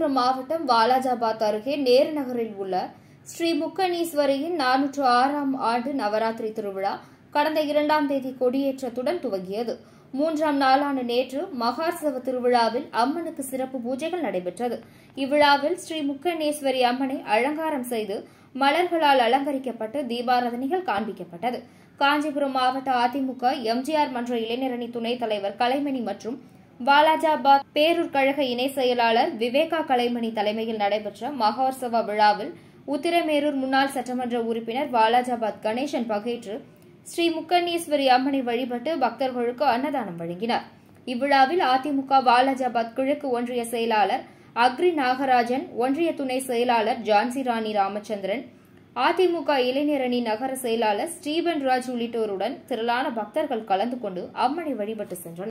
காஞ்சிபுரம் மாவட்டம் வாலாஜாபாத் அருகே நேரு நகரில் உள்ள ஸ்ரீ முக்கணீஸ்வரியின் நானூற்று ஆறாம் ஆண்டு நவராத்திரி திருவிழா கடந்த இரண்டாம் தேதி கொடியேற்றத்துடன் துவங்கியது மூன்றாம் நாளான நேற்று மகார்சவ திருவிழாவில் அம்மனுக்கு சிறப்பு பூஜைகள் நடைபெற்றது இவ்விழாவில் ஸ்ரீ முக்கணேஸ்வரி அம்மனை அலங்காரம் செய்து மலர்களால் அலங்கரிக்கப்பட்டு தீபாராதனைகள் காண்பிக்கப்பட்டது காஞ்சிபுரம் மாவட்ட அதிமுக எம்ஜிஆர் மன்ற இளைஞரணி துணைத் தலைவர் கலைமணி மற்றும் வாலாஜாபாத் பேரூர் கழக இணை செயலாளர் விவேகா கலைமணி தலைமையில் நடைபெற்ற மகோத்சவ விழாவில் உத்திரமேரூர் முன்னாள் சட்டமன்ற உறுப்பினர் வாலாஜாபாத் கணேசன் பங்கேற்று ஸ்ரீ முக்கண்ணீஸ்வரி அம்மனை வழிபட்டு பக்தர்களுக்கு அன்னதானம் வழங்கினார் இவ்விழாவில் அதிமுக வாலாஜாபாத் கிழக்கு ஒன்றிய செயலாளர் அக்ரி நாகராஜன் ஒன்றிய துணை செயலாளர் ஜான்சி ராணி ராமச்சந்திரன் அதிமுக இளைஞரணி நகர செயலாளர் ஸ்டீபன் ராஜ் உள்ளிட்டோருடன் திரளான பக்தர்கள் கலந்து கொண்டு அம்மனை வழிபட்டு சென்றனர்